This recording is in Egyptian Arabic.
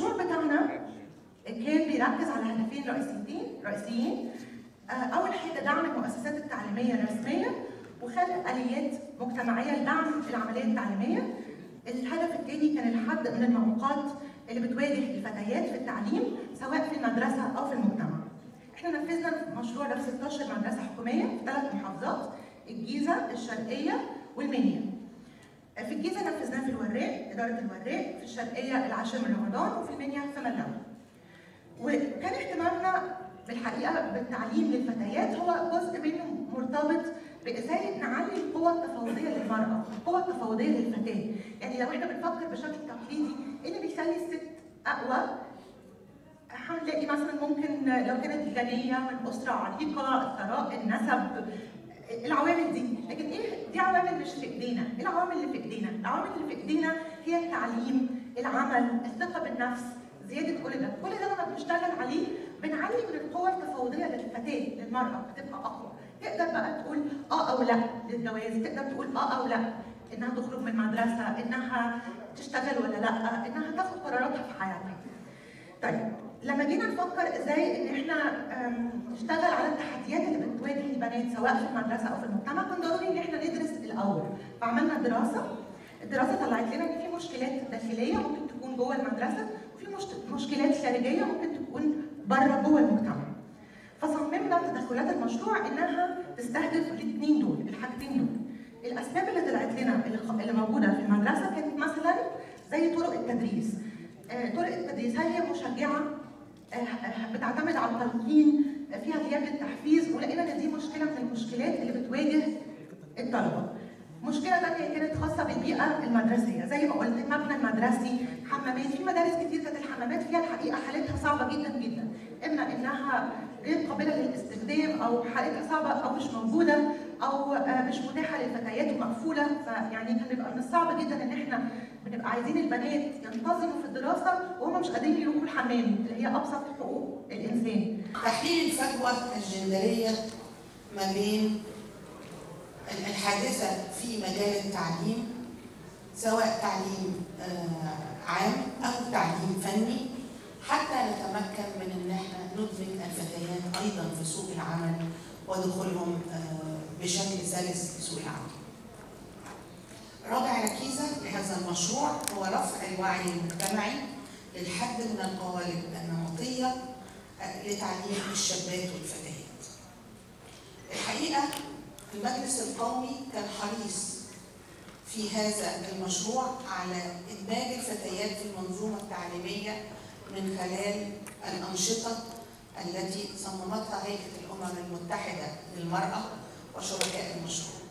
المشروع بتاعنا كان بيركز على هدفين رئيسيتين رئيسيين آه، اول حاجه دعم المؤسسات التعليميه الرسميه وخلق اليات مجتمعيه لدعم العمليه التعليميه الهدف الثاني كان الحد من المعوقات اللي بتواجه الفتيات في التعليم سواء في المدرسه او في المجتمع احنا نفذنا مشروع ده في 16 مدرسه حكوميه في ثلاث محافظات الجيزه الشرقيه والمنيا في الجيزه نفذناه في الوراق اداره الوراق في الشرقيه العاشر من رمضان وفي المنيا في ملاوي وكان اهتمامنا بالحقيقه بالتعليم للفتيات هو جزء منه مرتبط بازاي نعلي القوه التفاوضيه للمراه، القوه التفاوضيه للفتاه، يعني لو احنا بنفكر بشكل تقليدي ايه اللي بيخلي الست اقوى؟ هنلاقي مثلا ممكن لو كانت غنيه من اسره عريقه، الثراء، النسب، العوامل دي، لكن ايه دي عوامل مش في ايدينا، ايه العوامل اللي في ايدينا؟ العوامل اللي في ايدينا هي التعليم، العمل، الثقه بالنفس، زياده كل ده، كل ده لما بنشتغل عليه بنعلي من القوة التفاوضية للفتاة للمرأة بتبقى أقوى تقدر بقى تقول اه او لا للجواز تقدر تقول اه او لا انها تخرج من المدرسة انها تشتغل ولا لا انها تاخد قراراتها في حياتها طيب لما جينا نفكر ازاي ان احنا أم، نشتغل على التحديات اللي بتواجه البنات سواء في المدرسه او في المجتمع كان ضروري ان احنا ندرس الاول فعملنا دراسه الدراسه طلعت لنا ان في مشكلات داخليه ممكن تكون جوه المدرسه وفي مشت- مشكلات خارجيه ممكن تكون بره جوه المجتمع فصممنا تدخلات المشروع انها تستهدف الاثنين دول الحاجتين دول الاسباب اللي طلعت لنا اللي خ- اللي موجوده في المدرسه كانت مثلا زي طرق التدريس آه، طرق التدريس هل هي مشجعه آه، آه، بتعتمد على التلقين آه، فيها غياب للتحفيز ولقينا ان دي مشكله من المشكلات اللي بتواجه الطلبه مشكلة تانية كانت خاصة بالبيئة المدرسية، زي ما قلت المبنى المدرسي، حمامات، في مدارس كتير كانت الحمامات فيها الحقيقة حالتها صعبة جدا جدا، إما إنها غير قابلة للاستخدام أو حالتها صعبة أو مش موجودة أو آه، مش متاحة للفتيات ومقفولة، فيعني كان بيبقى من الصعب جدا إن إحنا بنبقى عايزين البنات ينتظموا في الدراسة وهم مش قادرين يروحوا الحمام اللي هي أبسط حقوق الإنسان. تحليل الفجوة الجندرية ما بين الحادثة في مجال التعليم سواء تعليم آه، عام أو تعليم فني حتى نتمكن من إن احنا ندمج الفتيات أيضا في سوق العمل ودخولهم آه، بشكل سلس في سوق العمل. رابع ركيزة لهذا المشروع هو رفع الوعي المجتمعي للحد من القوالب النمطية لتعليم الشابات والفتيات. الحقيقة المجلس القومي كان حريص في هذا المشروع على إدماج الفتيات في المنظومة التعليمية من خلال الأنشطة التي صممتها هيئة الأمم المتحدة للمرأة وشركاء المشروع.